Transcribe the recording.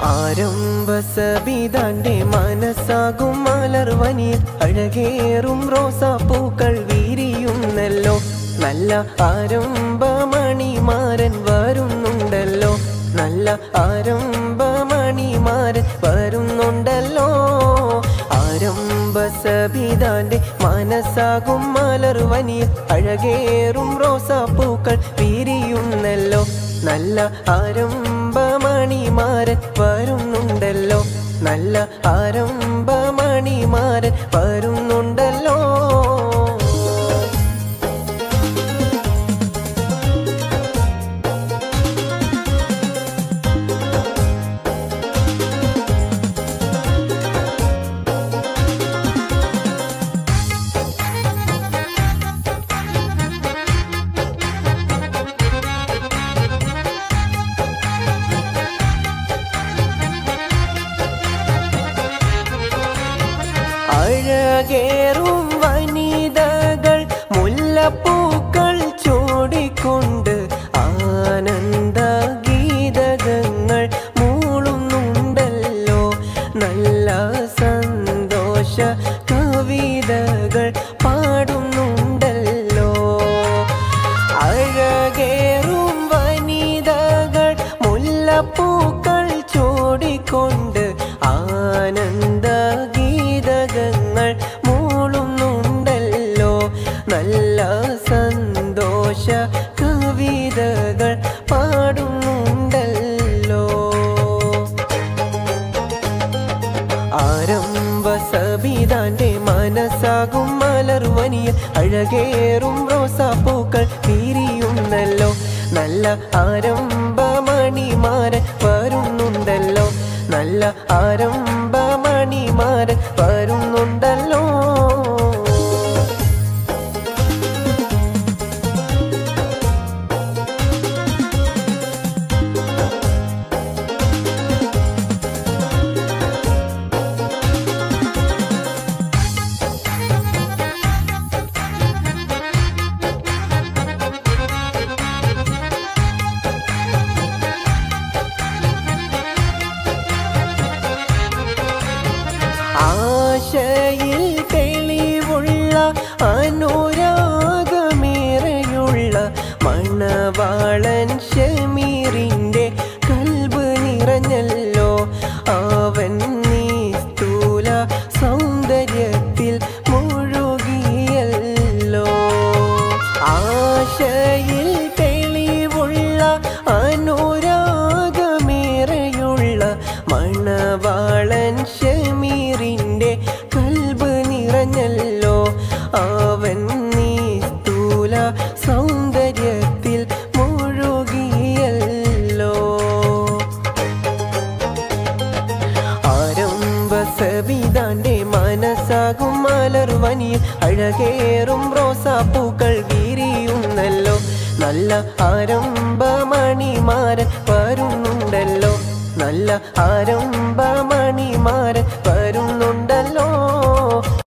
ആരംഭ സബിതാന്റെ മനസ്സാകും മലർവനി അഴകേറും റോസാപ്പൂക്കൾ വീരിയുന്നല്ലോ നല്ല ആരംഭമണിമാരൻ വരുന്നുണ്ടല്ലോ നല്ല ആരംഭമണിമാരൻ വരുന്നുണ്ടല്ലോ ആരംഭ സബിതാന്റെ മനസ്സാകും മലർവനി അഴകേറും റോസാപ്പൂക്കൾ വീരിയുന്നല്ലോ നല്ല ആരംഭമണിമാരൻ വരുന്നുണ്ടല്ലോ നല്ല ആരംഭമണിമാരൻ വരുന്നുണ്ടല്ലോ അഴകേറും വനിതകൾ മുല്ലപ്പൂക്കൾ ചൂടിക്കൊണ്ട് ആനന്ദ ഗീതകങ്ങൾ മൂളുന്നുണ്ടല്ലോ നല്ല സന്തോഷ കവിതകൾ പാടുന്നുണ്ടല്ലോ അഴകേറും വനിതകൾ മുല്ലപ്പൂക്കൾ ചൂടിക്കൊണ്ട് ആനന്ദ ഗീതകങ്ങൾ മൂളുന്നുണ്ടല്ലോ നല്ല സന്തോഷ കവിതകൾ പാടുന്നുണ്ടല്ലോ ആരംഭ സബിതാന്റെ മനസ്സാകും മലർവനിയ അഴകേറും റോസാപ്പൂക്കൾ വീരിയുന്നല്ലോ നല്ല ആരംഭമണിമാരൻ വരുന്നുണ്ടല്ലോ നല്ല ആരംഭമണിമാരൻ വരുന്നുണ്ടല്ലോ ആശയിൽ തെളിവുള്ള അനുരാഗമേറെയുള്ള മണവാളൻ ഷമീറിൻ്റെ കൽബ് നിറഞ്ഞല്ലോ അവൻ നീ സ്ഥൂല സൗന്ദര്യത്തിൽ മുഴുകിയല്ലോ ആശയിൽ തെളിവുള്ള അനുരാഗമേറെയുള്ള മണവാളൻ ഷമീറിൻ്റെ കൽബ് നിറഞ്ഞല്ലോ അവൻ നീ സ്ഥൂല സൗന്ദര്യത്തിൽ മുഴുകിയല്ലോ ആരംഭ സബിതാന്റെ മനസ്സാകും മലർവനി അഴകേറും റോസാപ്പൂക്കൾ വീരിയുന്നല്ലോ നല്ല ആരംഭമണിമാരൻ വരുന്നുണ്ടല്ലോ നല്ല ആരംഭമണിമാരൻ വരുന്നുണ്ട്